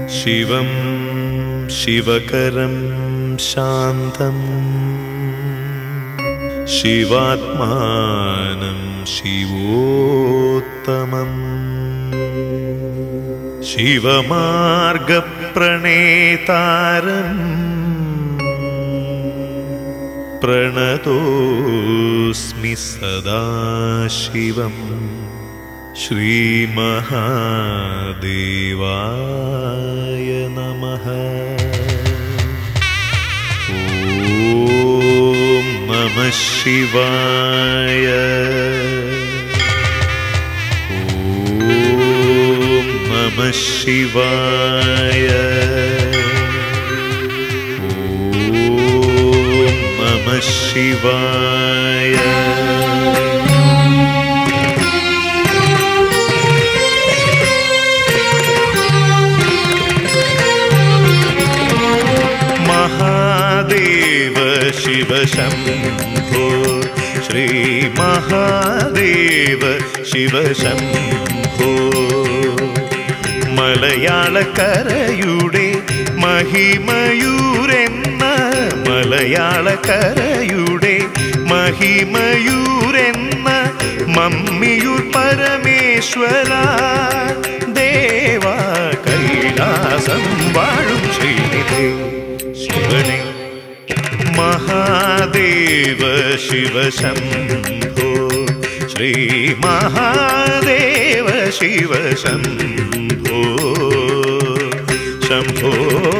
शिवं शिवकरं शान्तम् शिवात्मानं शिवोत्तमम् शिवमार्गप्रणेतारम् प्रणतोऽस्मि सदा शिवम् श्रीमहादेवाय नमः ॐ नमः शिवाय ॐ नमः शिवाय ॐ नमः शिवाय महादेव शिव शम्भो ശ്രീമഹാദേവ ശിവശംഭോ മലയാളക്കരയുടെ മഹിമയൂരെന്ന മലയാളക്കരയുടെ മഹിമയൂരെന്ന മമ്മിയൂർ പരമേശ്വര ദേവ കൈലാസം വാഴും ശ്രീനിധേ ശിവനെ മഹാദേവ ശിവശംഭോ ശ്രീ മഹാദേവ ശിവശംഭോ ശംഭോ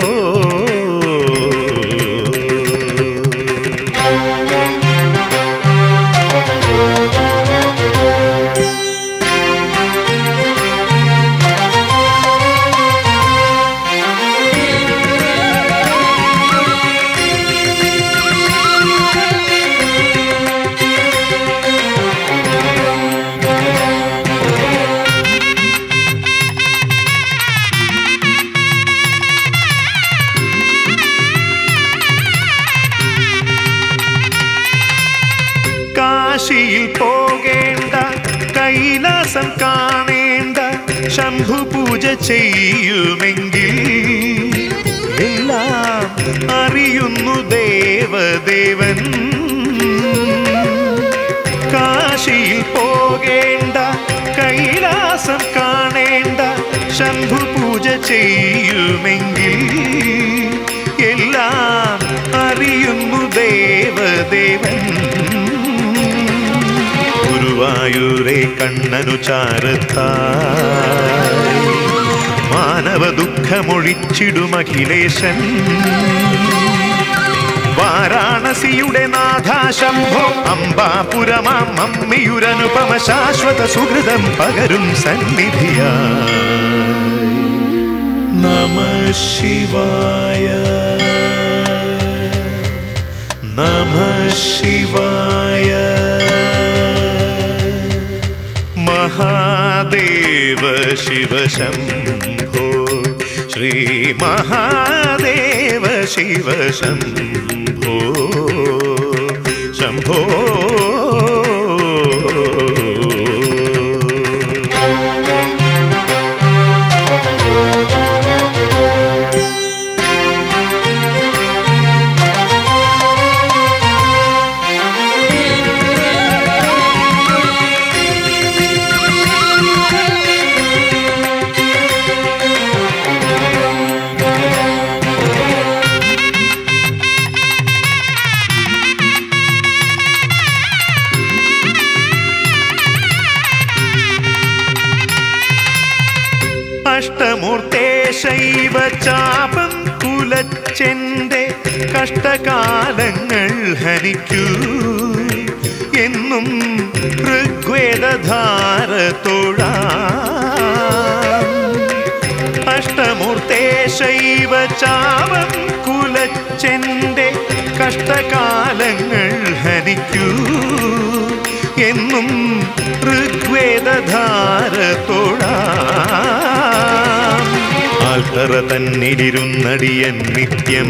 കാശിയിൽ പോകേണ്ട കൈലാസം കാണേണ്ട ശംഭു പൂജ ചെയ്യുമെങ്കിൽ എല്ലാം അറിയുന്നു ദേവദേവൻ കാശിയിൽ പോകേണ്ട കൈലാസം കാണേണ്ട ശംഭു പൂജ ചെയ്യുമെങ്കിൽ എല്ലാം അറിയുന്നു ദേവദേവൻ ഗുരുവായൂരെ കണ്ണനു ചാരത്തായി മാനവ ദുഃഖമൊഴിച്ചിടും അഖിലേശൻ വാരാണസിയുടെ നാഥാശംഭോ അംബാപുരമാം അമ്മിയുരനുപമ ശാശ്വത സുഹൃതം പകരും സന്നിധിയായി നമ ശിവായ നമ ശിവായ മഹാദേവ ശിവശംഭോ ശ്രീ മഹാദേവ ശിവശംഭോ ശംഭോ അഷ്ടമൂർത്തേ ശൈവ ചാപം കുലച്ചെന്റെ കഷ്ടകാലങ്ങൾ ഹനിക്കൂ എന്നും ഋഗ്വേദധാര തൊഴാ അഷ്ടമൂർത്തേ ശൈവ ചാപം കുലച്ചെന്റെ കഷ്ടകാലങ്ങൾ ഹനിക്കൂ എന്നും ഋഗ്വേദധാര തൊഴാം ആൽത്തറ തന്നിലിരുന്നടിയൻ നിത്യം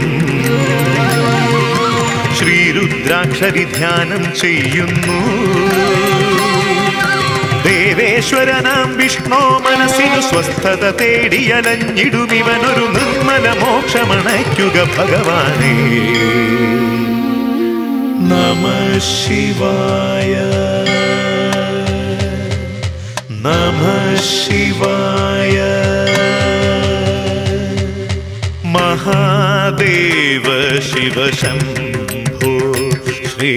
ശ്രീരുദ്രാക്ഷരി ധ്യാനം ചെയ്യുന്നു ദേവേശ മഹേശ്വരനാം വിഷ്ണു മനസ്സിനു സ്വസ്ഥത തേടിയലഞ്ഞിടുമിവനൊരു നിർമ്മല മോക്ഷമണയ്ക്കുക ഭഗവാനേ നമ ശിവായ നമ ശിവായ മഹാദേവ ശിവശംഭോ ശ്രീ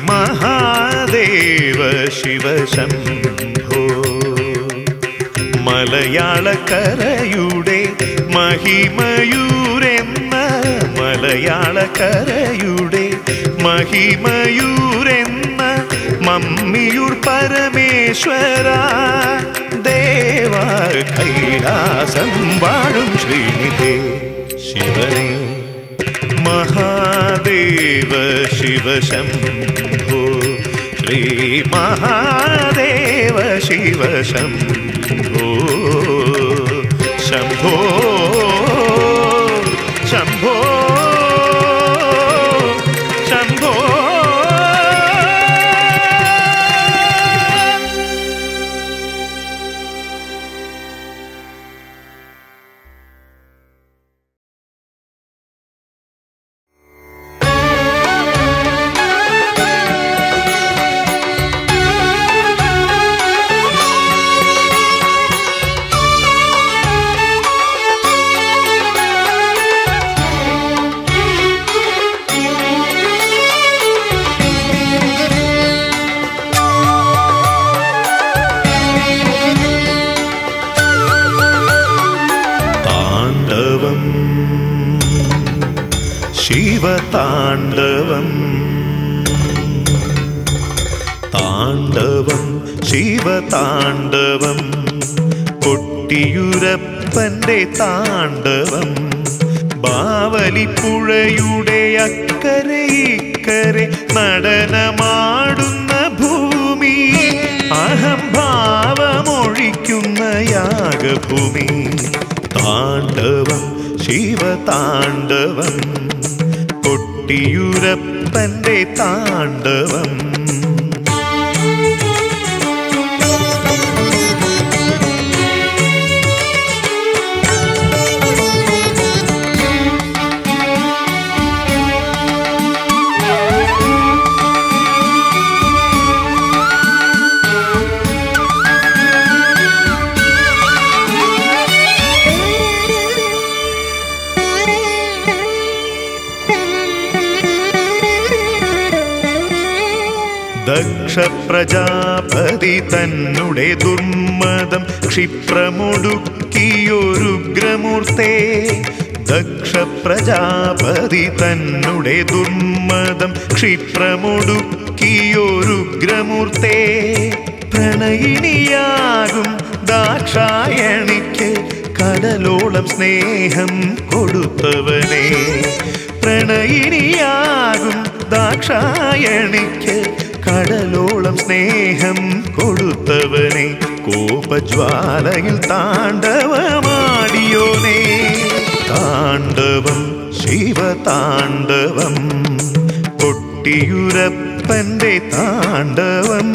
മഹാദേവ ശിവശംഭോ മലയാളക്കരയുടെ മഹിമയൂരെന്ന മലയാളക്കരയുടെ മഹിമയൂരെന്ന മമ്മിയൂർ പരമേശ്വര ദേവ കൈലാസം വാഴും ശ്രീനിധേ ശിവനേ മഹാദേവ ശിവശംഭോ ശ്രീ മഹാദേവ ശിവശംഭോ ശംഭോ ശംഭോ ശംഭോ താണ്ഡവം ശിവതാണ്ഡവം താണ്ഡവം ശിവതാണ്ഡവം കൊട്ടിയുരപ്പന്റെ താണ്ഡവം ബാവലിപ്പുഴയുടെ അക്കരെ ഇക്കരെ നടനമാടുന്ന ഭൂമി അഹംഭാവമൊഴിക്കുന്ന യാഗഭൂമി താണ്ഡവം ശിവതാണ്ഡവം കൊട്ടിയുരപ്പന്റെ താണ്ഡവം ദക്ഷ പ്രജാപതി തന്നെ ദുർമദം ക്ഷിപ്രമൊടുക്കിയൊരുഗ്രമൂർത്തേ ദക്ഷ പ്രജാപതി തന്നെ ദുർമദം ക്ഷിപ്രമൊടുക്കിയൊരുഗ്രമൂർത്തേ പ്രണയിനിയാകും ദാക്ഷായണിക്ക് കടലോളം സ്നേഹം കൊടുത്തവനെ പ്രണയിനിയാകും ദാക്ഷായണിക്ക് കടലോളം സ്നേഹം കൊടുത്തവനെ കോപജ്വാലയിൽ താണ്ഡവമാടിയോനെ താണ്ഡവം ശിവതാണ്ഡവം കൊട്ടിയുരപ്പന്റെ താണ്ഡവം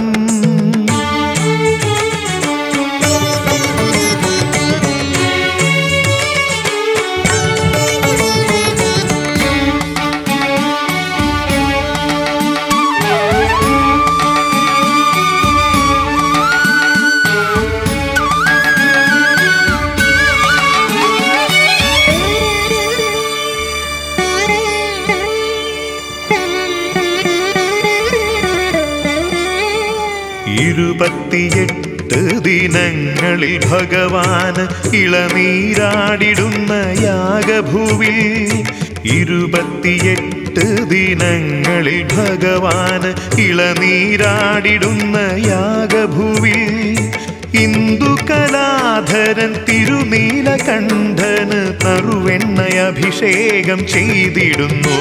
ഇരുപത്തിയെട്ട് ദിനങ്ങളിൽ ഭഗവാൻ ഇളനീരാടിടുന്ന യാഗഭൂവിൽ ഇരുപത്തിയെട്ട് ദിനങ്ങളിൽ ഭഗവാൻ ഇളനീരാടിടുന്ന യാഗഭൂവിൽ ഇന്ദുകലാധരൻ തിരുനീലകണ്ഠന് നറുവെണ്ണയഭിഷേകം ചെയ്തിടുന്നു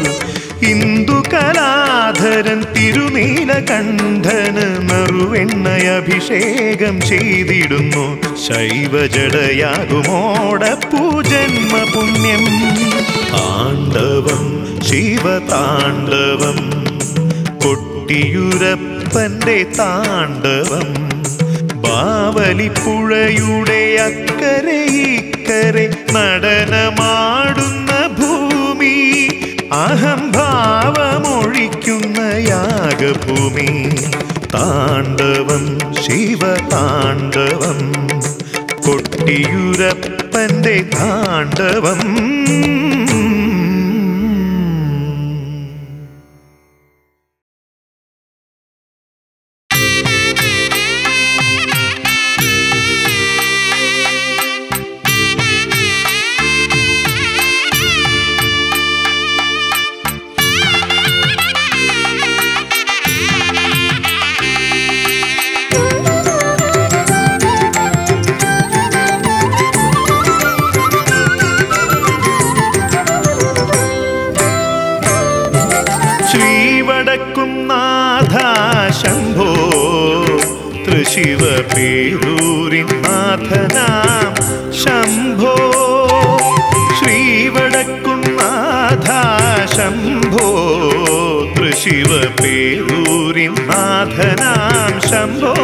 ഇന്ദുകലാധരൻ തിരുനീലകണ്ഠന് നറുവെണ്ണയഭിഷേകം ചെയ്തിടുന്നു ശൈവജടയാകുമോട പൂജന്മ പുണ്യം താണ്ഡവം ശിവതാണ്ഡവം കൊട്ടിയുരപ്പന്റെ താണ്ഡവം ബാവലിപ്പുഴയുടെ അക്കരെ ഇക്കരെ നടനമാടുന്ന ഭൂമി അഹംഭാവമൊഴിക്കുന്ന യാഗഭൂമി താണ്ഡവം ശിവതാണ്ഡവം കൊട്ടിയുരപ്പന്റെ താണ്ഡവം ശ്രീവടക്കും നാഥ ശംഭോ തൃശിവ പേരൂരിൻ നാഥനാം ശംഭോ ശ്രീവടക്കും നാഥ ശംഭോ തൃശിവ പേരൂരിൻ നാഥനാം ശംഭോ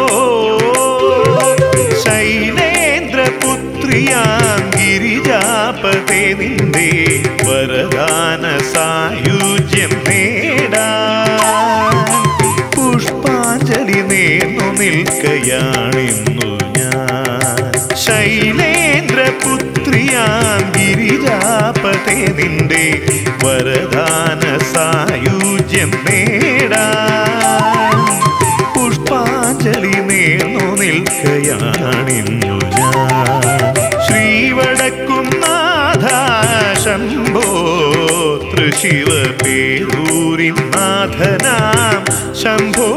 ശൈലേന്ദ്രപുത്രിയാം ഗിരിജാപതേ നിന്റെ വരദാന സായുജ്യം നേടാൻ പുഷ്പാഞ്ജലി നേർന്നു നിൽക്കയാണിന്നു ഞാൻ ശൈലേന്ദ്രപുത്രിയാം ഗിരിജാപതേ നിന്റെ വരദാന സായുജ്യം നേടാൻ പുഷ്പാഞ്ജലി നേർന്നു നിൽക്കയാണിന്നു ഞാൻ ശ്രീവടക്കും നാഥ ശംഭോ തൃശിവ പേരൂരിൻ നാഥനാം ശംഭോ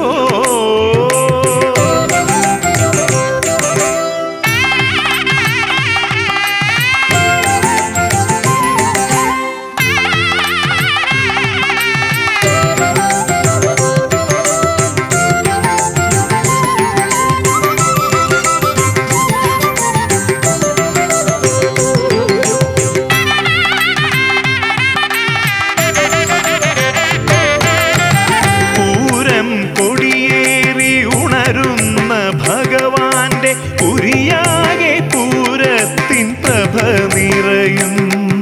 പൂരം കൊടിയേറി ഉണരുന്ന ഭഗവാന്റെ പുരിയാകെ പൂരത്തിൻ പ്രഭ നിറയും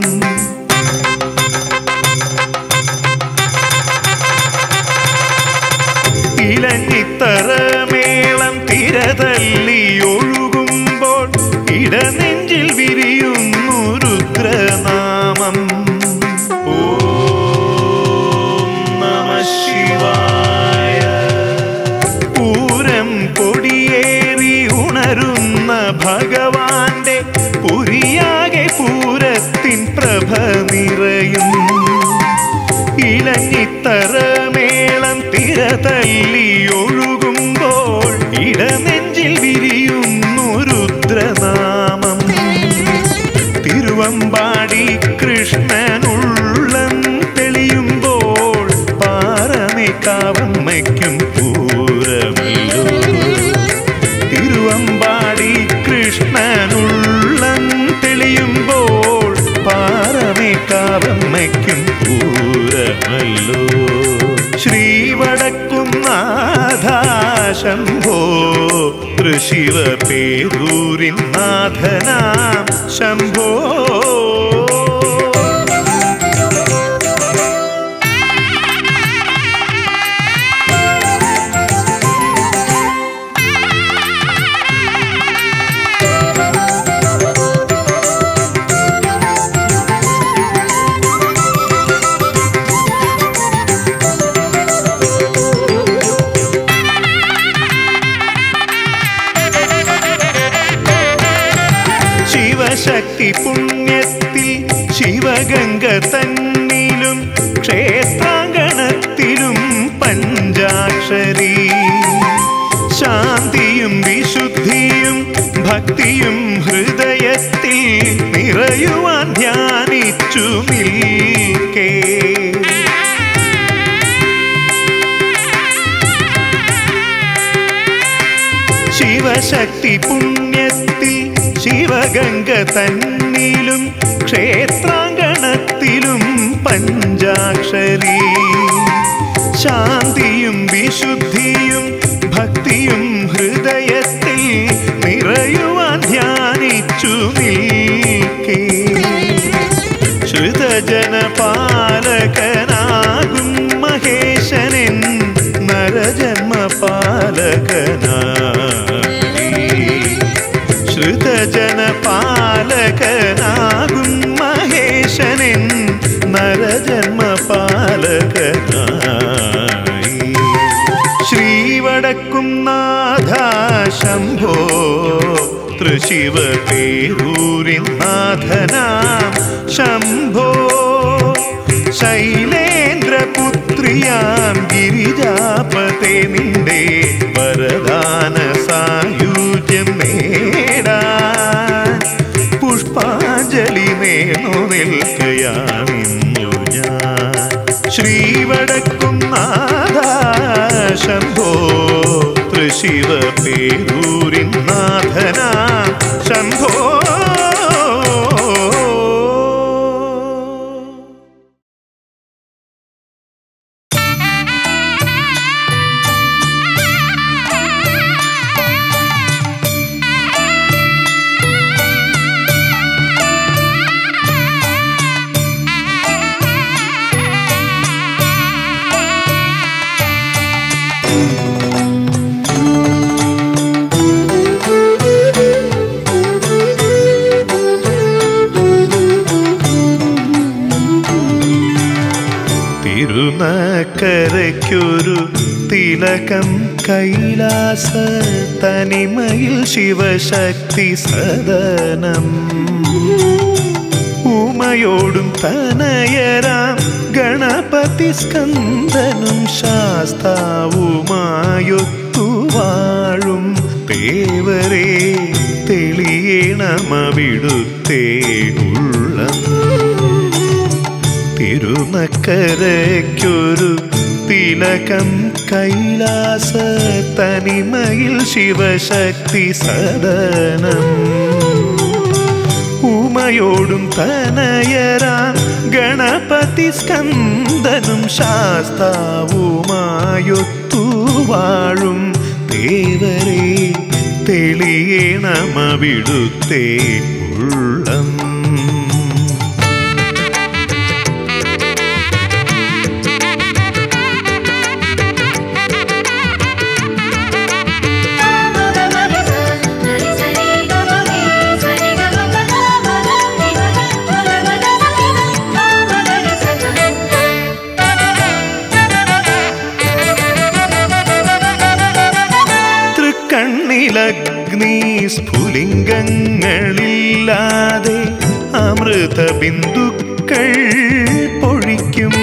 ഇലഞ്ഞിത്തറമേളം തിരതല്ലി ഒഴുകുമ്പോൾ ഇടനെഞ്ചിൽ വിരിയുന്നു രുദ്രനാമം ഓം നമഃ ശിവായ പൂരം കൊടിയേറി ഉണരുന്ന ഭഗവാന്റെ പുരിയാകെ പൂരത്തിൻ പ്രഭ നിറയും ഇലഞ്ഞിത്തറമേളം തിരതല്ലി ഒഴുകുമ്പോൾ ഇടനെഞ്ചിൽ വിരിയുന്നു രുദ്രനാമം തിരുവമ്പാടി കൃഷ്ണനുള്ളം തെളിയുമ്പോൾ പാറമേക്കാവമ്മയ്ക്കും പൂരമല്ലോ തിരുവമ്പാടി കൃഷ്ണനുള്ളം തെളിയുമ്പോൾ പാറമേക്കാവമ്മയ്ക്കും പൂരമല്ലോ ശ്രീവടക്കും നാഥ ശംഭോ തൃശിവ പേരൂരിൻ നാഥനാം ശംഭോ ശിവശക്തി പുണ്യത്തിൽ ശിവഗംഗ തന്നിലും ക്ഷേത്രാങ്കണത്തിലും പഞ്ചാക്ഷരി ശാന്തിയും വിശുദ്ധിയും ഭക്തിയും ഹൃദയത്തിൽ നിറയുവാൻ ധ്യാനിച്ചു നിൽക്കേ ശിവശക്തി പുണ്യത്തിൽ ശിവഗംഗ തന്നിലും ക്ഷേത്രാങ്കണത്തിലും പഞ്ചാക്ഷരി ശാന്തിയും വിശുദ്ധിയും ഭക്തിയും ഹൃദയത്തിൽ ഭക്തജന പാലകനാകും മഹേശനൻ നരജന്മ പാലകനായി ശ്രീവടക്കും നാഥ ശംഭോ തൃശിവ പേരൂരിൻ നാഥനാം ശംഭോ ശൈലേന്ദ്രപുത്രിയാം ഗിരിജാപത്തെ നിന്റെ വരദാന സായുജ്യം നേടാൻ പുഷ്പാഞ്ജലി നേർന്നു നിൽക്കയാണിന്നു ഞാൻ ശ്രീവടക്കും നാഥ ശംഭോ തൃശിവ പേരൂരിൻ നാഥന ശംഭോ തിരുനക്കരയ്ക്കൊരു തിലകം കൈലാസ തനിമയിൽ ശിവശക്തി സദനം ഉമയോടും തനയരാം ഗണപതി സ്കന്ദനും ശാസ്താവുമായൊത്തു വാഴും തേവരെ തെളിയണമവിടുത്തേ ഉള്ളം തിരുനക്കരയ്ക്കൊരു തിലകം കൈലാസ തനിമയിൽ ശിവശക്തി സദനം ഉമയോടും തനയരാം ഗണപതി സ്കന്ദനും ശാസ്താവുമായൊത്തു വാഴും ദേവരെ തെളിയണമവിടുത്തേ ഉള്ളം തൃക്കണ്ണിലഗ്നി സ്ഫുലിംഗങ്ങളില്ലാതെ അമൃത ബിന്ദുക്കൾ പൊഴിക്കും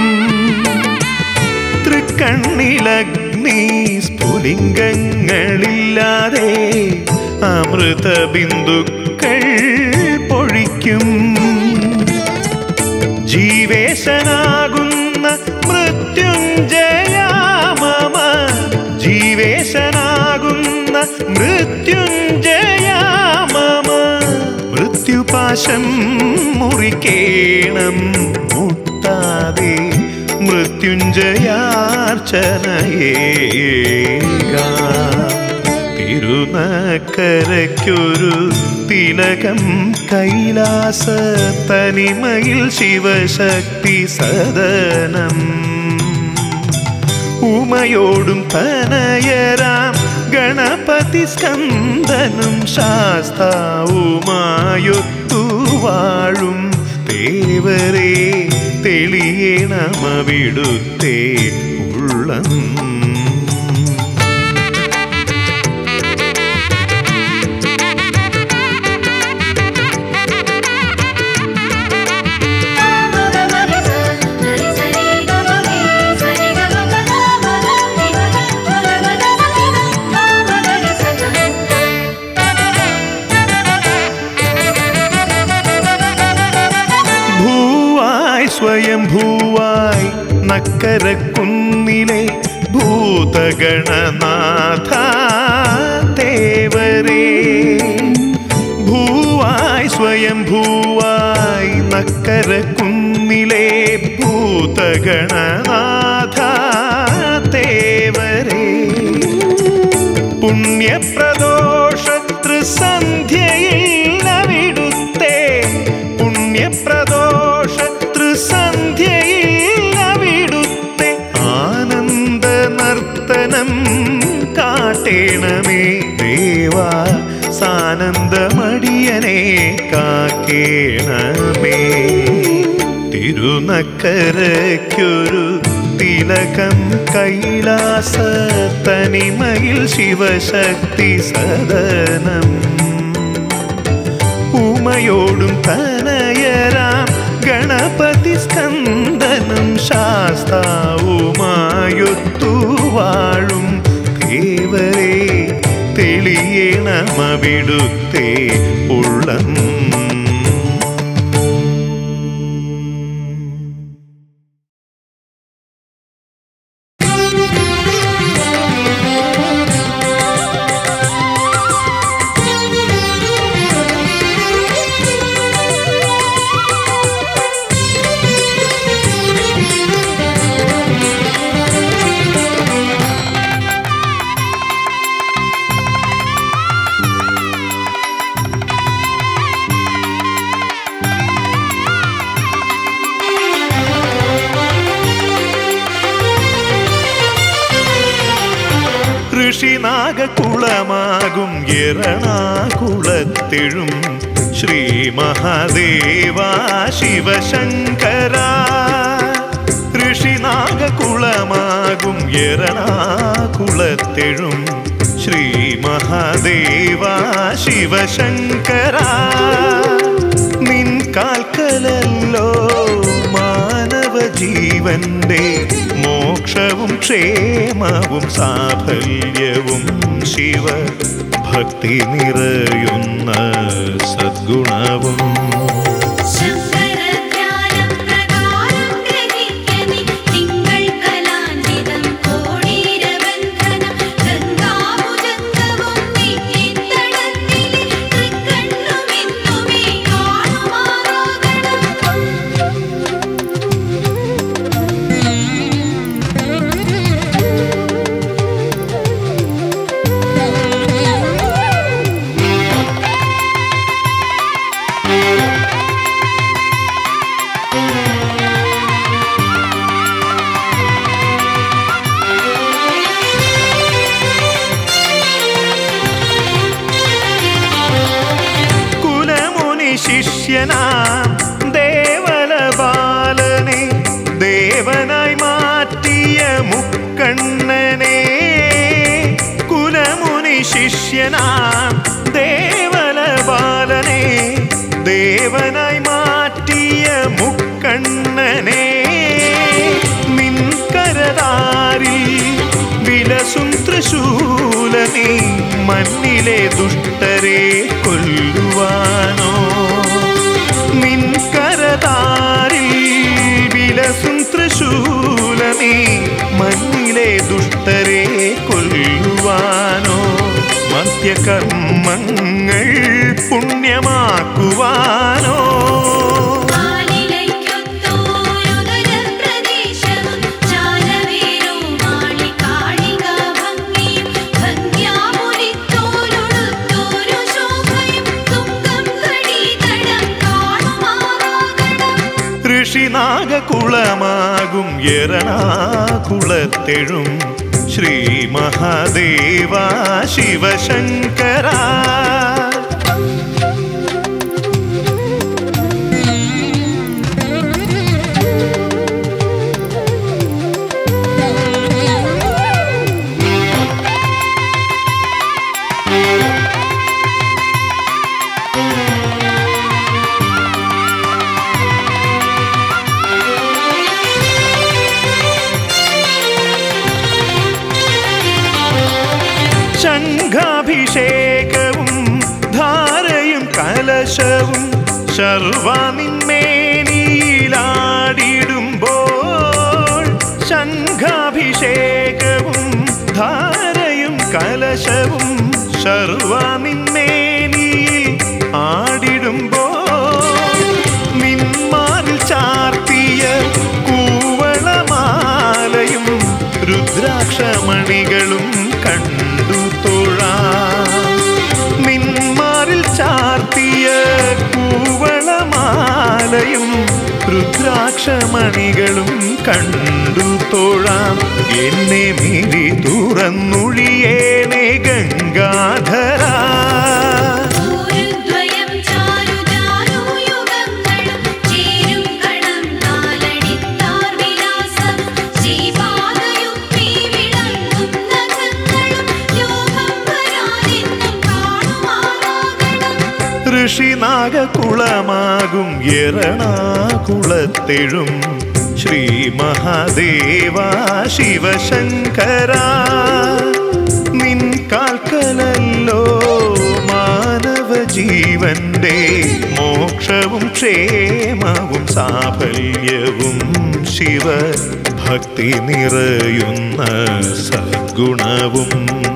തൃക്കണ്ണിലഗ്നി സ്ഫുലിംഗങ്ങളില്ലാതെ അമൃത ബിന്ദുക്കൾ പൊഴിക്കും ജീവേശനാകുന്ന മൃത്യുഞ്ജയാമമ ജീവേശനാകുന്ന മൃത്യുഞ്ജയാമമ മൃത്യുപാശം മുറിക്കേണം മുട്ടാതെ മൃത്യുഞ്ജയാർച്ചനയേകാം തിരുനക്കരയ്ക്കൊരു തിലകം കൈലാസ തനിമയിൽ ശിവശക്തി സദനം ഉമയോടും തനയരാം ഗണപതി സ്കന്ദനും ശാസ്താവുമായൊത്തു വാഴും ദേവരെ തെളിയണമവിടുത്തേ ഉള്ളം ഭൂവായി സ്വയം ഭൂവായി നക്കരക്കുന്നിലെ ഭൂതഗണനാഥ ദേവരേ ഭൂവായി സ്വയം ഭൂവായി നക്കരക്കുന്നിലെ ഭൂതഗണനാഥ ദേവരേ പുണ്യപ്രദോഷ ത്രിസന്ധ്യയിൽ അവിടുത്തെ പുണ്യപ്രദോഷ ത്രിസന്ധ്യയിൽ അവിടുത്തെ ആനന്ദ നർത്തനം കാട്ടേണമേ ദേവാ സാനന്ദമഴ അടിയനെ കാക്കേണമേ തിരുനക്കരയ്ക്കൊരു തിലകം കൈലാസ തനിമയിൽ ശിവശക്തി സദനം ഉമയോടും തനയരാം ഗണപതി സ്കന്ദനം ശാസ്താവുമായൊത്തു വാഴും ദേവരെ തെളിയണമവിടുത്തെ ഉള്ളം ഋഷിനാഗകുളമാകും എറണാകുളത്തെഴും ശ്രീ മഹാദേവ ശിവശങ്കര ഋഷിനാഗകുളമാകും എറണാകുളത്തെഴും ശ്രീ മഹാദേവ ശിവശങ്കര നിൻ കാൽക്കലല്ലോ മാനവ ജീവന്റെ മോക്ഷവും ക്ഷേമവും സാഫല്യവും ശിവ ഭക്തി നിറയുന്ന സദ്ഗുണവും ശങ്കരധ്യാനം പ്രകാരം ഗ്രഹിക്കനി തിങ്കൾ കലാഞ്ജിതം കോടീരബന്ധനം ഗംഗാഭുജംഗവും നെറ്റിത്തടത്തിലെ തൃക്കണ്ണുമെന്നുമേ കാണുമാറാകണം കുലമുനി ശിഷ്യനാം ദേവല ബാലനെ ദേവനായി മാറ്റിയ മുക്കണ്ണനെ കുലമുനി ശിഷ്യനാം ദേവല ബാലനെ ദേവനായി മാറ്റിയ മുക്കണ്ണനെ നിൻകരതാരിൽ വിലസും തൃശൂലനീ മണ്ണിലെ ദുഷ്ടരെ കൊല്ലുവാനോ നിൻകരതാരിൽ വിലസും തൃശൂലനീ മണ്ണിലെ ദുഷ്ടരെ കൊല്ലുവാനോ മധ്യകർമ്മങ്ങൾ പുണ്യമാക്കുവാനോ ആലിലയ്ക്കൊത്തോരുദരപ്രദേശവും ചാലവേരുമാളി കാളികാഭംഗിയും ഭംഗ്യാമുനിത്തോലുടുത്തോരു ശോഭയും തുങ്കം കടീതടം കാണുമാറാകണം ഋഷിനാഗകുളമാകും എറണാകുളത്തെഴും ശ്രീ മഹാദേവ ശിവശങ്കര ശംഖാഭിഷേകവും ധാരയും കലശവും ശർവാനിന്മേനിയിലാടിടുമ്പോൾ ശംഖാഭിഷേകവും ധാരയും കലശവും ശർവാനിന്മേനിയിൽ ആടിടുമ്പോൾ നിന്മാറിൽ ചാർത്തിയ കൂവളമാലയും രുദ്രാക്ഷമണികളും കണ്ടു തൊഴാം നിന്മാറിൽ ചാർത്തിയ കൂവളമാലയും രുദ്രാക്ഷമണികളും കണ്ടു തൊഴാം എന്നെ മിഴി തുറന്നുഴിയേനെ ഗംഗാധര ഗുരുദ്വയ ഋഷിനാഗകുളമാകും എറണാകുളത്തെഴും ശ്രീ മഹാദേവ ശിവശങ്കര നിൻ കാൽക്കലല്ലോ മാനവ ജീവന്റെ മോക്ഷവും ക്ഷേമവും സാഫല്യവും ശിവ ഭക്തി നിറയുന്ന സദ്ഗുണവും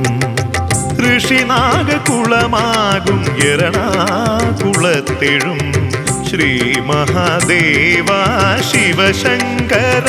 ഋഷിനാഗകുളമാകും എറണാകുളത്തെഴും ശ്രീ മഹാദേവ ശിവശങ്കര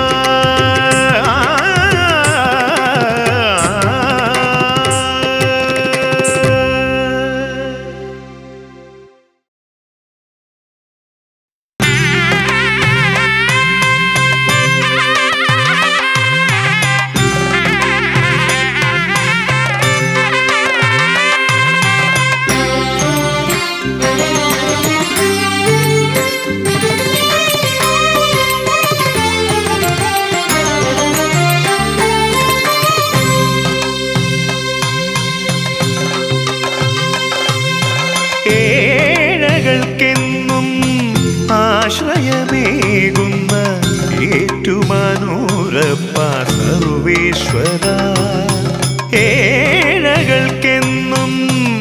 ഏഴകൾക്കെന്നും ആശ്രയമേകുന്ന ഏറ്റുമാനൂരപ്പ സർവേശ്വര ഏഴകൾക്കെന്നും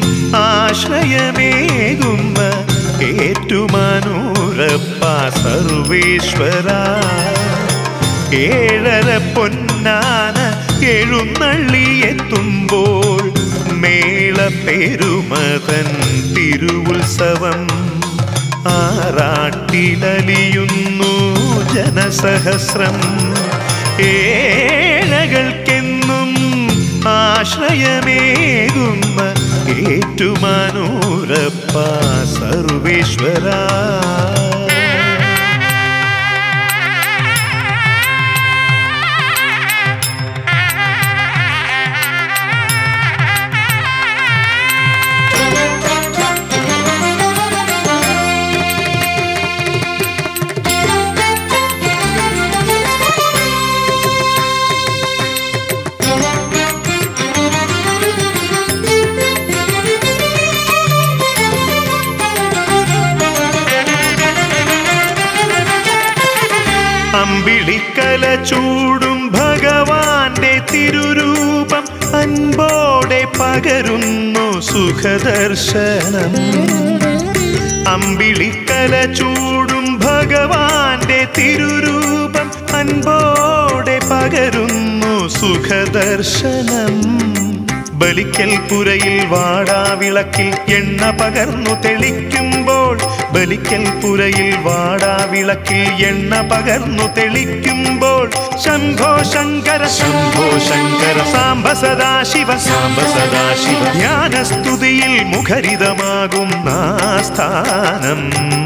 ആശ്രയമേകുന്ന ഏറ്റുമാനൂരപ്പ സർവേശ്വര ഏഴര പൊന്നാന എഴുന്നള്ളിയെത്തുമ്പോൾ മേള പെരുമതൻ തിരുവുത്സവം ആറാട്ടിലലിയുന്നു ജനസഹസ്രം ഏഴകൾക്കെന്നും ആശ്രയമേകുന്ന ഏറ്റുമാനൂരപ്പ സർവേശ്വര അമ്പിളിക്കല ചൂടും ഭഗവാന്റെ തിരുരൂപം അൻപോടെ പകരുന്നു സുഖദർശനം അമ്പിളിക്കല ചൂടും ഭഗവാന്റെ തിരുരൂപം അൻപോടെ പകരുന്നു സുഖദർശനം ബലിക്കൽ പുരയിൽ വാടാവിളക്കിൽ എണ്ണ പകർന്നു തെളിക്കുമ്പോൾ ബലിക്കൽ പുരയിൽ വാടാവിളക്കിൽ എണ്ണ പകർന്നു തെളിക്കുമ്പോൾ ശംഭോ ശങ്കര ശംഭോ ശങ്കര സാംബ സദാശിവ സാംബ സദാശിവ ജ്ഞാനസ്തുതിയിൽ മുഖരിതമാകും നാസ്ഥാനം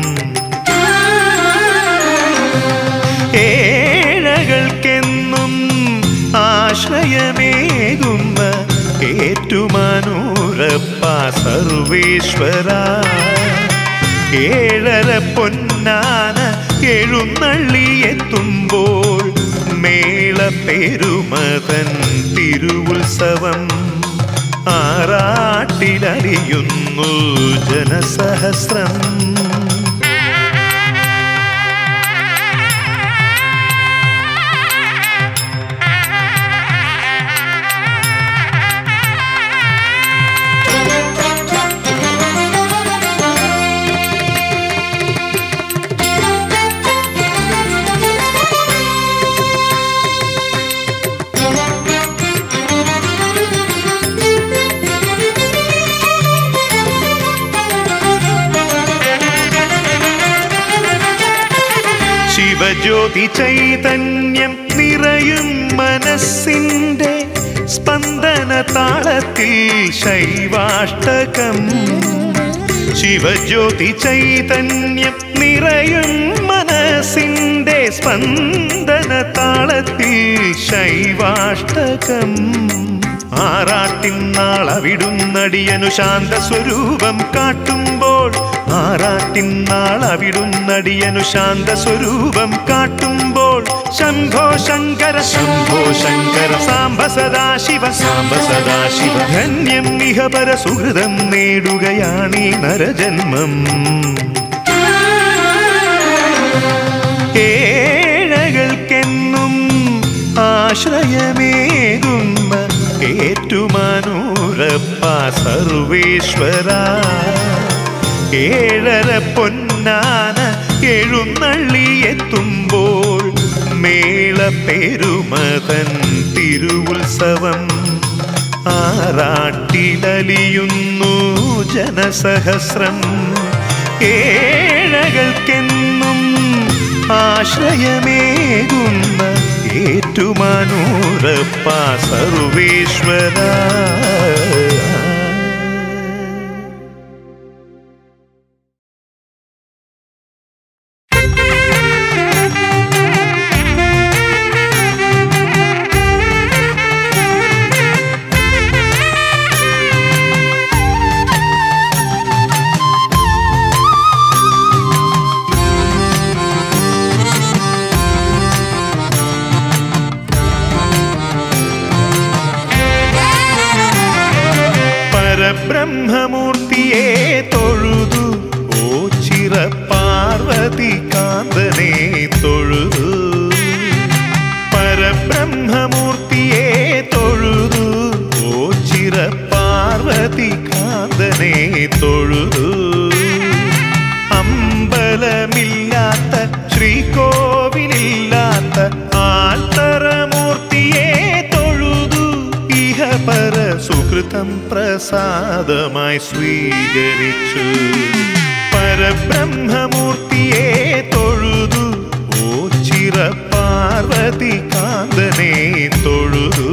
ഏഴകൾക്കെന്നും ആശ്രയമേകുന്ന ഏറ്റുമാനൂരപ്പ സർവേശ്വര ഏഴര പൊന്നാന എഴുന്നള്ളിയെത്തുമ്പോൾ മേള പെരുമതൻ തിരുവുത്സവം ആറാട്ടിലറിയുന്നു ജനസഹസ്രം ശിവജ്യോതി ചൈതന്യം നിറയും മനസ്സിൻ്റെ സ്പന്ദന താളത്തിൽ ശൈവാഷ്ടകം ശിവജ്യോതി ചൈതന്യം നിറയും മനസ്സിൻ്റെ സ്പന്ദന താളത്തിൽ ശൈവാഷ്ടകം ആറാട്ടിൻ നാളവിടുന്നടിയനു ശാന്ത സ്വരൂപം കാട്ടുമ്പോൾ ആറാട്ടിൻ നാളവിടുന്നടിയനു ശാന്ത സ്വരൂപം കാട്ടുമ്പോൾ ശംഭോ ശങ്കര ശംഭോ ശങ്കര സാംബ സദാശിവ സാംബ സദാശിവ ധന്യം ഇഹ പര സുഹൃതം നേടുകയാണീ നരജന്മം ഏഴകൾക്കെന്നും ആശ്രയമേകുന്ന ഏറ്റുമാനൂരപ്പ സർവേശ്വര ഏഴര പൊന്നാന എഴുന്നള്ളിയെത്തുമ്പോൾ മേള പെരുമതൻ തിരുവുത്സവം ആറാട്ടിലലിയുന്നു ജനസഹസ്രം ഏഴകൾക്കെന്നും ആശ്രയമേകുന്ന ഏറ്റുമാനൂരപ്പ സർവേശ്വര പരബ്രഹ്മമൂർത്തിയെ തൊഴുതു ഓ ചിറ പാർവതി കാന്തനെ തൊഴുതു പരബ്രഹ്മമൂർത്തിയെ തൊഴുതു ഓ ചിറ പാർവതി കാന്തനെ തൊഴുതു അമ്പലമില്ലാത്ത ശ്രീകോവിലില്ലാത്ത ആൽത്തറമൂർത്തിയെ തൊഴുതു ഇഹ പര സുഹൃതം പ്രസാദമായി സ്വീകരിച്ചു പരബ്രഹ്മമൂർത്തിയെ തൊഴുതു ഓ ചിറ പാർവതി കാന്തനെ തൊഴുതു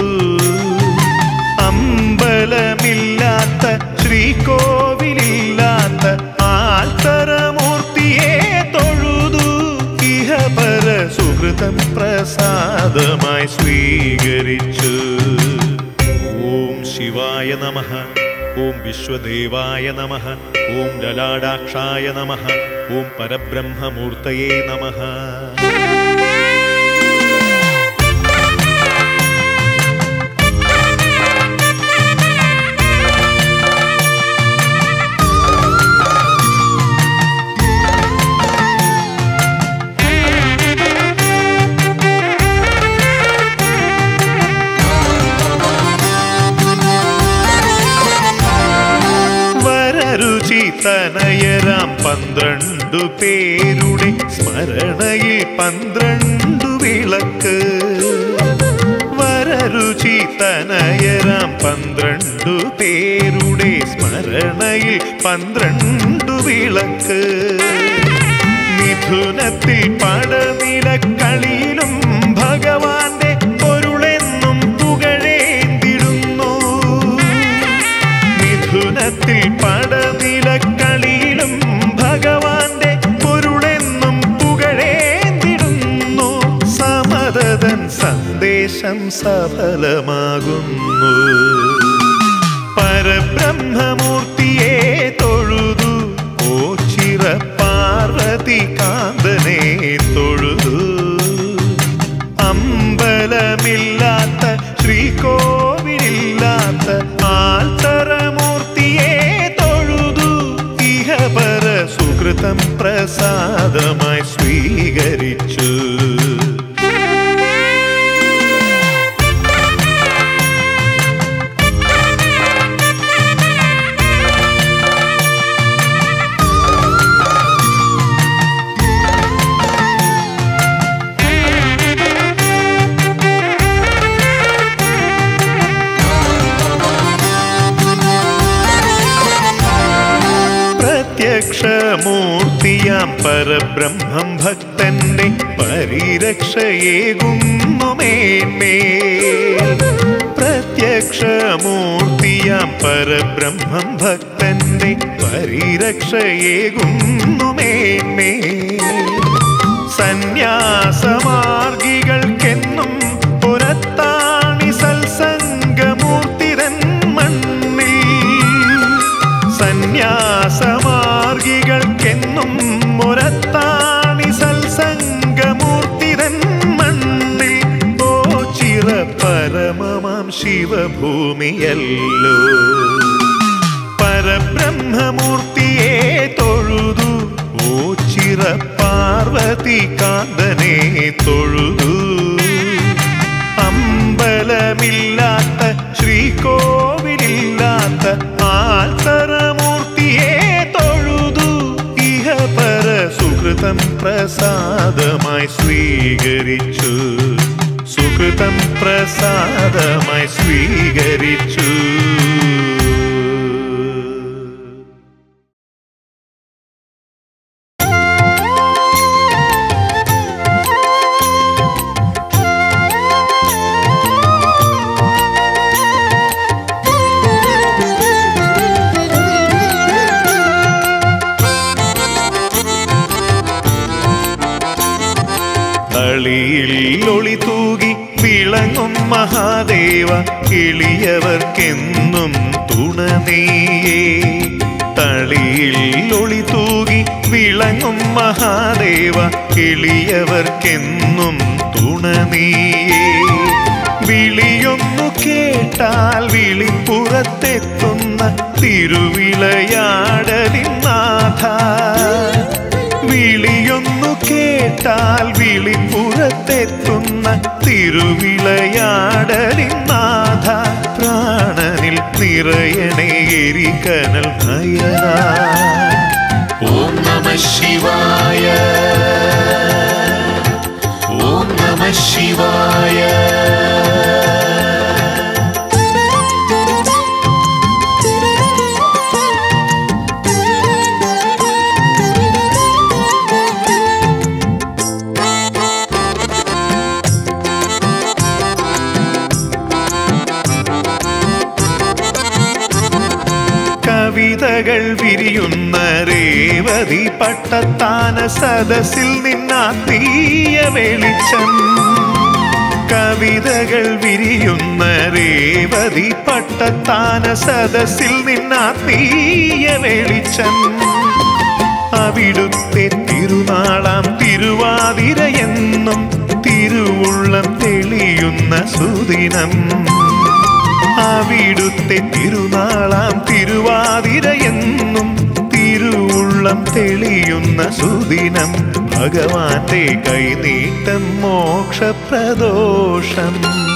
അമ്പലമില്ലാത്ത ശ്രീകോവിലില്ലാത്ത ആൽത്തറമൂർത്തിയെ തൊഴുതു ഇഹ പര സുഹൃതം പ്രസാദമായി സ്വീകരിച്ചു ഓം ശിവായ നമ ഓം വിശ്വദേവായ നമ ഓം ലലാടാക്ഷായ നമ ഓം പരബ്രഹ്മമൂർത്തയേ നമ വരരുചി തനയരാം പന്ത്രണ്ടു പേരുടെ സ്മരണയിൽ പന്ത്രണ്ടു വിളക്ക് വരരുചി തനയരാം പന്ത്രണ്ടു പേരുടെ സ്മരണയിൽ പന്ത്രണ്ടു വിളക്ക് മിഥുനത്തിൽ പടനിലക്കളിയിലും ഭഗവാന്റെ പൊരുളെന്നും പുകഴേന്തിടുന്നു മിഥുനത്തിൽ പടനിലക്കളിയിലും ഭഗവാന്റെ പൊരുളെന്നും പുകഴേന്തിടുന്നു സമതതൻ സന്ദേശം സഫലമാകുന്നു പരബ്രഹ്മമൂർത്തിയെ തൊഴുതു ഓ ചിറ പാർവതി കാന്തനെ തൊഴുതു അമ്പലമില്ലാത്ത ശ്രീകോവിലില്ലാത്ത ആൽത്തറമൂർത്തിയെ തൊഴുതു ഇഹപര സുകൃതം പ്രസാദമായി സ്വീകരിച്ചു പ്രത്യക്ഷമൂർത്തിയാം പരബ്രഹ്മം ഭക്തന്റെ പരിരക്ഷയേകുന്നു മേന്മേൽ പ്രത്യക്ഷമൂർത്തിയാം പരബ്രഹ്മം ഭക്തന്റെ പരിരക്ഷയേകുന്നു മേന്മേൽ സന്യാസമാർഗികൾക്കെന്നും പുറത്താണി സത്സംഗമൂർത്തിരൻ മണ്ണിൽ സന്യാസമാർഗികൾക്കെന്നും മുരത്താണി സത്സംഗമൂർത്തിരൻ മണ്ണിൽ ശിവഭൂമിയല്ലോ പരബ്രഹ്മമൂർത്തിയെ തൊഴുതു ഓച്ചിറ പാർവതി കാന്തനെ തൊഴുതു അമ്പലമില്ലാത്ത ശ്രീകോവിലില്ലാത്ത ആൽത്തറമൂർത്തിയെ തൊഴുതു ഇഹ പര സുഹൃതം പ്രസാദമായി സ്വീകരിച്ചു സുഹൃതം പ്രസാദമായി സ്വീകരിച്ചു തളിയിൽ ഒളി തൂകി വിളങ്ങും മഹാദേവ എളിയവർക്കെന്നും തുണനീയേ തളിയിൽ ഒളി തൂകി വിളങ്ങും മഹാദേവ എളിയവർക്കെന്നും തുണനീയേ വിളിയൊന്നു കേട്ടാൽ വിളിപ്പുറത്തെത്തുന്ന തിരുവിളയാടലിൻ നാഥ വിളിയൊന്നു കേട്ടാൽ വിളിപ്പുറത്തെത്തുന്ന തിരുവിളയാടലിൻ നാഥ പ്രാണനിൽ നിറയണേ എരികനൽ നയന ഓം നമ ശിവായ ഓം നമ ശിവായ കവിതകൾ വിരിയുന്ന രേവതി പട്ടത്താന സദസ്സിൽ നിന്നാത്തീയ വെളിച്ചം കവിതകൾ വിരിയുന്ന രേവതി പട്ടത്താന സദസ്സിൽ നിന്നാത്തീയ വെളിച്ചം അവിടുത്തെ തിരുനാളാം തിരുവാതിരയെന്നും തിരുവുള്ളം തെളിയുന്ന സുദിനം അവിടുത്തെ തിരുനാളാം തിരുവാതിരയെന്നും തിരുവുള്ളം തെളിയുന്ന സുദിനം ഭഗവാന്റെ കൈനീട്ടം മോക്ഷപ്രദോഷം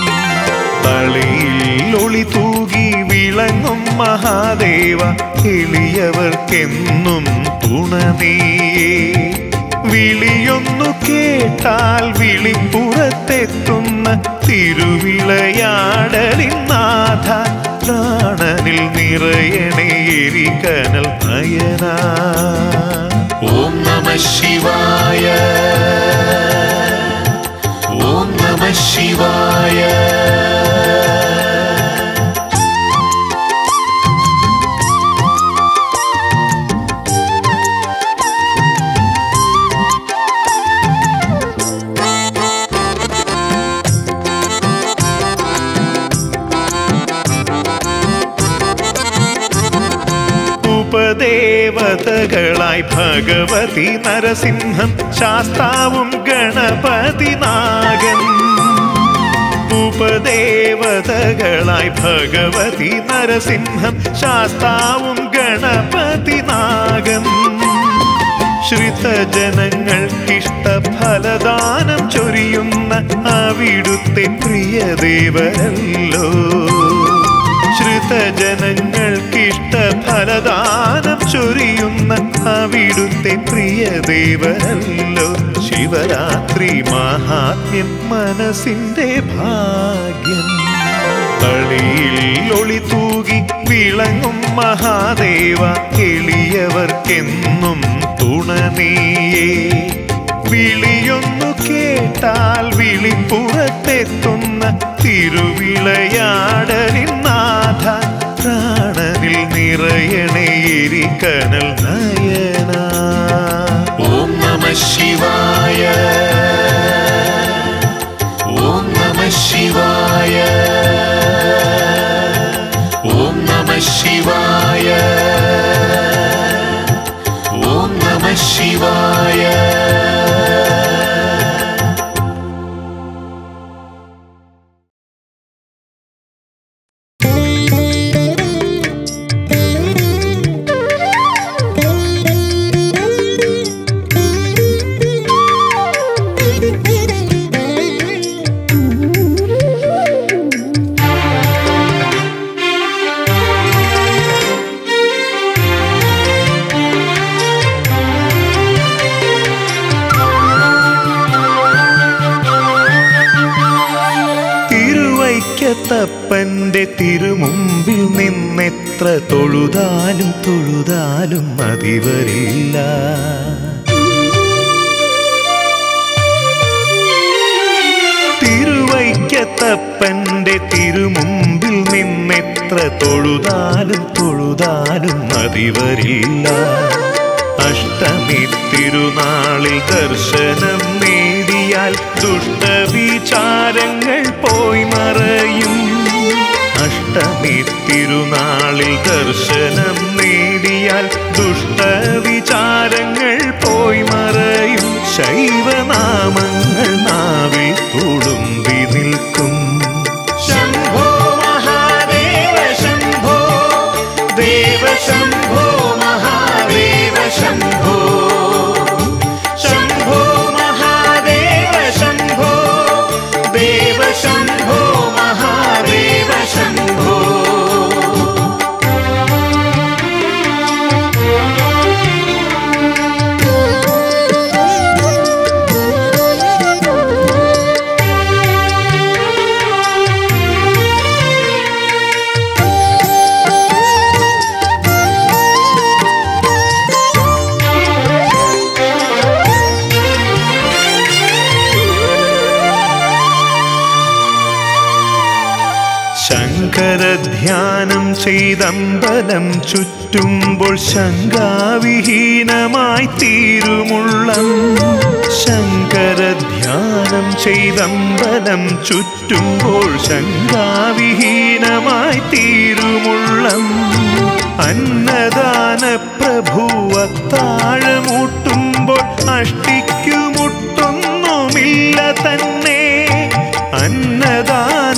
തളിയിൽ ഒളി തൂകി വിളങ്ങും മഹാദേവ എളിയവർക്കെന്നും തുണനീയേ വിളിയൊന്നു കേട്ടാൽ വിളിപ്പുറത്തെത്തുന്ന തിരുവിളയാടലിൻ നാഥ പ്രാണനിൽ നിറയണേ എരികനൽ നയന ഓം നമ ശിവായ ഓം നമ ശിവായ ഉപദേവതകളായി ഭഗവതി നരസിംഹം ശാസ്താവും ഗണപതി നാഗൻ ഉപദേവതകളായി ഭഗവതി നരസിംഹം ശാസ്താവും ഗണപതി നാഗം ശ്രിതജനങ്ങൾക്കിഷ്ട ഫലദാനം ചൊരിയുന്ന അവിടുത്തെ പ്രിയദേവരല്ലോ ശ്രിതജനങ്ങൾക്കിഷ്ട ഫലദാനം ചൊരിയുന്ന അവിടുത്തെ പ്രിയദേവരല്ലോ ശിവരാത്രി മഹാത്മ്യം മനസ്സിന്റെ ഭാഗ്യം തളിയിൽ ഒളി തൂകി വിളങ്ങും മഹാദേവ എളിയവർക്കെന്നും തുണനീയേ വിളിയൊന്നു കേട്ടാൽ വിളിപ്പുറത്തെത്തുന്ന തിരുവിളയാടലിൻ നാഥ പ്രാണനിൽ നിറയണേ എരികനൽ നയന ഓം നമ ശിവായ ഓം നമ ശിവായ ഓം നമ ശിവായ ഓം നമ ശിവായ തിരുവൈക്കത്തപ്പന്റെ തിരുമുമ്പിൽ നിന്നെത്ര തൊഴുതാലും തൊഴുതാലും മതി വരില്ല തിരുവൈക്കത്തപ്പന്റെ തിരുമുമ്പിൽ നിന്നെത്ര തൊഴുതാലും തൊഴുതാലും മതി വരില്ല അഷ്ടമി തിരുനാളിൽ ദർശനം നേടിയാൽ ദുഷ്ടവിചാരങ്ങൾ പോയി മറയും അഷ്ടമി തിരുനാളിൽ ദർശനം നേടിയാൽ ദുഷ്ടവിചാരങ്ങൾ പോയി മറയും ശൈവനാമങ്ങൾ നാവിൽ തുളുമ്പി നിൽക്കും ശംഭോ മഹാദേവ ശംഭോ ദേവ ശംഭോ മഹാദേവ ശംഭോ ശംഭോ മഹാദേവ ശംഭോ ദേവ ശംഭോ മഹാദേവ ശംഭോ ശങ്കരധ്യാനം ചെയ്തമ്പലം ചുറ്റുമ്പോൾ ശങ്കാവിഹീനമായി തീരുമുള്ളം ശങ്കരധ്യാനം ചെയ്തമ്പലം ചുറ്റുമ്പോൾ ശങ്കാവിഹീനമായി തീരുമുള്ളം അന്നദാന പ്രഭുവത്താഴമൂട്ടുമ്പോൾ അഷ്ടിക്കുമുട്ടൊന്നുമില്ല തന്നെ അന്നദാന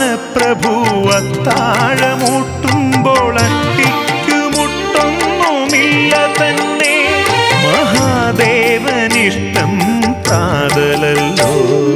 പ്രഭുവത്താഴമൂട്ടുമ്പോൾ അഷ്ടിക്കുമുട്ടൊന്നുമില്ല തന്നെ മഹാദേവനിഷ്ടം പ്രാതലല്ലോ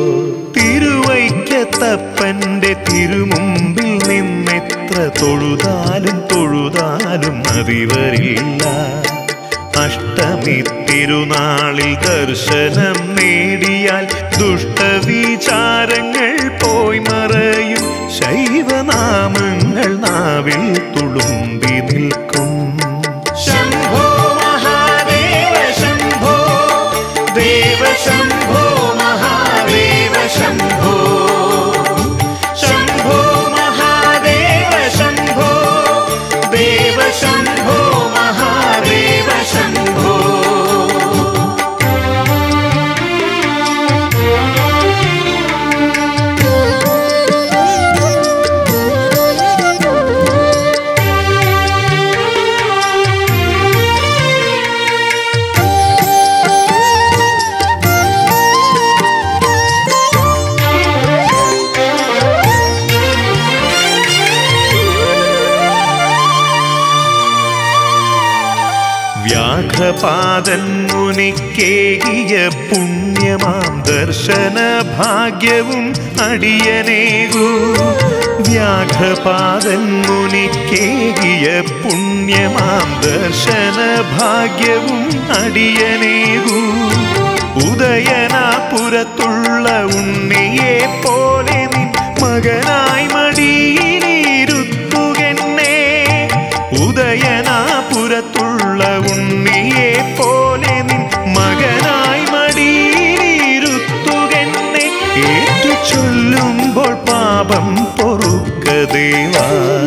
തിരുവൈക്കത്തപ്പന്റെ തിരുമുമ്പിൽ നിന്നെത്ര തൊഴുതാലും തൊഴുതാലും മതി വരില്ല അഷ്ടമി തിരുനാളിൽ ദർശനം നേടിയാൽ ദുഷ്ടവിചാരങ്ങൾ പോയി മറയും ശൈവനാമങ്ങൾ നാവിൽ തുളുമ്പി നിൽക്കും ശംഭോ മഹാദേവ ശംഭോ ദേവ ശംഭോ മഹാദേവ ശംഭോ ശംഭോ മഹാദേവ ശംഭോ ദേവ ശംഭോ മഹാദേവ ശംഭോ വ്യാഘ്രപാദൻ മുനിക്കേകിയ പുണ്യമാം ദർശന ഭാഗ്യവും അടിയനേകൂ വ്യാഘ്രപാദൻ മുനിക്കേകിയ പുണ്യമാം ദർശന ഭാഗ്യവും അടിയനേകൂ ഉദയനാപുരത്തുള്ള ഉണ്ണിയെ പോലെ നിൻ മകനായി മടിയിലിരുത്തുകെന്നെ ഉദയനാപുരത്തുള്ള ഉണ്ണിയെ പോലെ നിൻ മകനായി മടിയിലിരുത്തുകെന്നെ ഏറ്റു ചൊല്ലുമ്പോൾ പാപം പൊറുക്ക ദേവാ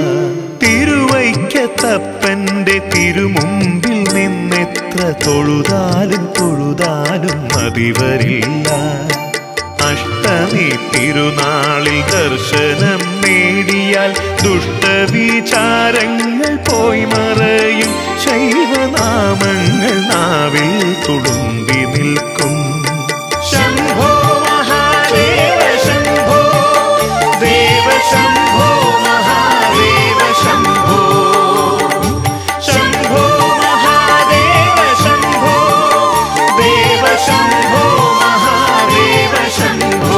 തിരുവൈക്കത്തപ്പന്റെ തിരുമുമ്പിൽ നിന്നെത്ര തൊഴുതാലും തൊഴുതാലും മതി വരില്ല അഷ്ടമി തിരുനാളിൽ ദർശനം നേടിയാൽ ദുഷ്ടവിചാരങ്ങൾ പോയി മറയും ശൈവനാമങ്ങൾ നാവിൽ തുളുമ്പി നിൽക്കും ശംഭോ മഹാദേവ ശംഭോ ദേവ ശംഭോ മഹാദേവ ശംഭോ ശംഭോ മഹാദേവ ശംഭോ ദേവ ശംഭോ മഹാദേവ ശംഭോ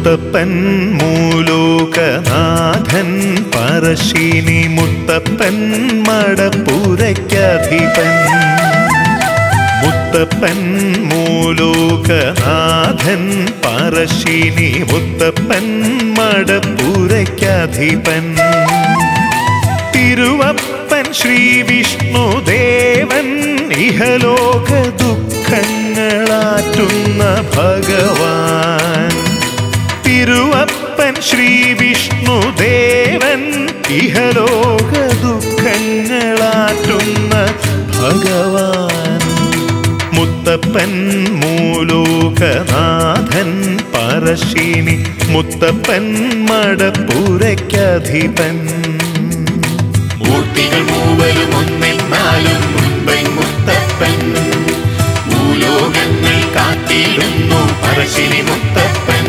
മുത്തപ്പൻ മൂലോകനാഥൻ പറശ്ശിനി മുത്തപ്പൻ മടപ്പുരയ്ക്കധിപൻ മുത്തപ്പൻ മൂലോകനാഥൻ പറശ്ശിനി മുത്തപ്പൻ മടപ്പുരയ്ക്കധിപൻ തിരുവപ്പൻ ശ്രീ വിഷ്ണുദേവൻ ഇഹലോക ദുഃഖങ്ങളാറ്റുന്ന ഭഗവാൻ തിരുവപ്പൻ ശ്രീ വിഷ്ണുദേവൻ ഇഹലോക ദുഃഖങ്ങളാറ്റുന്ന ഭഗവാൻ മുത്തപ്പൻ മൂലോകനാഥൻ പറശ്ശിനി മുത്തപ്പൻ മടപ്പുരയ്ക്കധിപൻ മൂർത്തികൾ മൂവരും ഒന്നെന്നാലും മുൻപൻ മുത്തപ്പൻ ഭൂലോകങ്ങൾ കാത്തിടുന്നു പറശ്ശിനി മുത്തപ്പൻ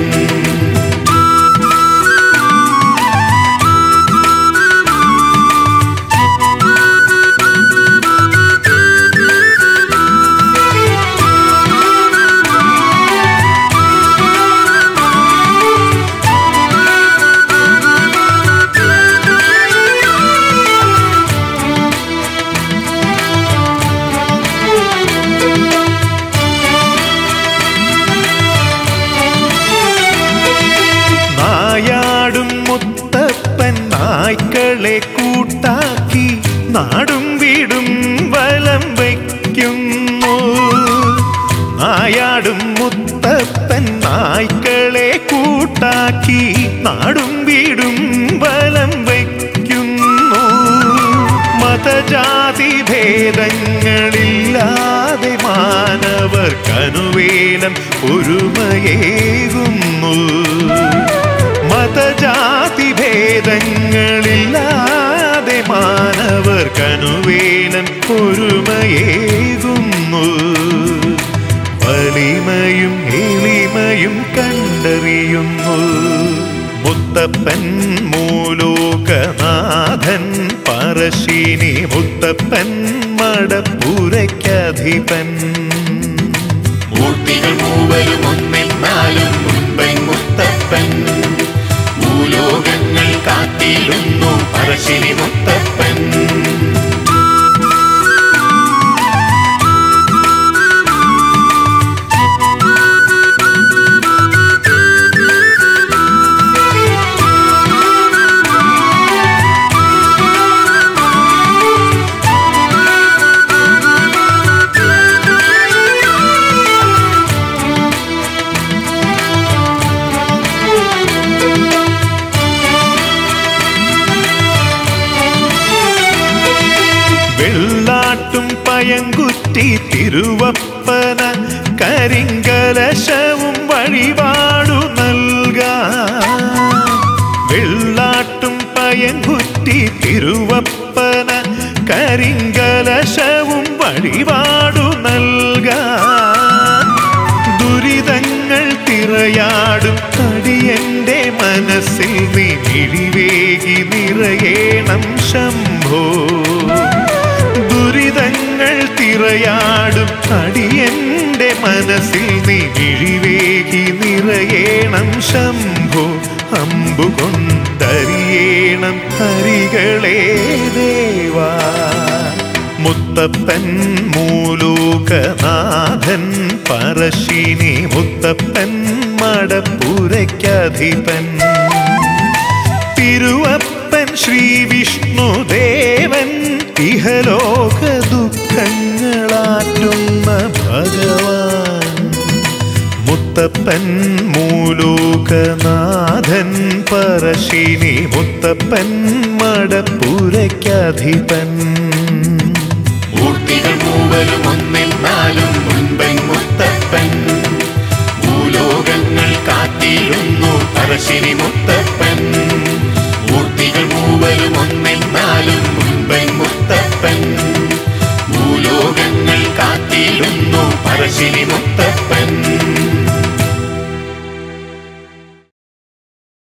നായാടും മുത്തപ്പൻ നായ്ക്കളെ കൂട്ടാക്കി നാടും വീടും വലം വയ്ക്കുന്നു നായാടും മുത്തപ്പൻ നായ്ക്കളെ കൂട്ടാക്കി നാടും വീടും വലം വയ്ക്കുന്നു മതജാതി ഭേദങ്ങളില്ലാതെ മാനവർക്കനുവേലം ഒരുമയേകുന്നു മതജാതി ഭേദങ്ങളില്ലാതെ മാനവർക്കനുവേലം ഒരുമയേകുന്നു വലിമയും എളിമയും കണ്ടറിയുന്നു മുത്തപ്പൻ മൂലോകനാഥൻ പറശ്ശിനി മുത്തപ്പൻ മടപ്പുരയ്ക്കധിപൻ മൂർത്തികൾ മൂവരും ഒന്നെന്നാലും മുൻപൻ മുത്തപ്പൻ ഭൂലോകങ്ങൾ കാത്തിടുന്നു പറശ്ശിനി മുത്തപ്പൻ വെള്ളാട്ടും പയങ്കുറ്റി തിരുവപ്പന കരിങ്കലശവും വഴിപാടു നൽകാം വെള്ളാട്ടും പയങ്കുറ്റി തിരുവപ്പന കരിങ്കലശവും വഴിപാടു നൽകാം ദുരിതങ്ങൾ തിറയാടും അടിയന്റെ മനസ്സിൽ നീ മിഴിവേകി നിറയേണം ശംഭോ ദുരിതങ്ങൾ തിറയാടും അടിയന്റെ മനസ്സിൽ നീ മിഴിവേകി നിറയേണം ശംഭോ അമ്പുകൊണ്ടറിയേണം ഹരികളെ ദേവാ മുത്തപ്പൻ മൂലോകനാഥൻ പറശ്ശിനി മുത്തപ്പൻ മടപ്പുരയ്ക്കധിപൻ തിരുവപ്പൻ ശ്രീ വിഷ്ണുദേവൻ ഇഹലോക ദുഃഖങ്ങളാറ്റുന്ന ഭഗവാൻ മുത്തപ്പൻ മൂലോകനാഥൻ പറശ്ശിനി മുത്തപ്പൻ മടപ്പുരയ്ക്കധിപൻ മൂർത്തികൾ മൂവരും ഒന്നെന്നാലും മുൻപൻ മുത്തപ്പൻ ഭൂലോകങ്ങൾ കാത്തിടുന്നു പറശ്ശിനി മുത്തപ്പൻ മൂർത്തികൾ മൂവരും ഒന്നെന്നാലും മുൻപൻ മുത്തപ്പൻ ഭൂലോകങ്ങൾ കാത്തിടുന്നു പറശ്ശിനി മുത്തപ്പൻ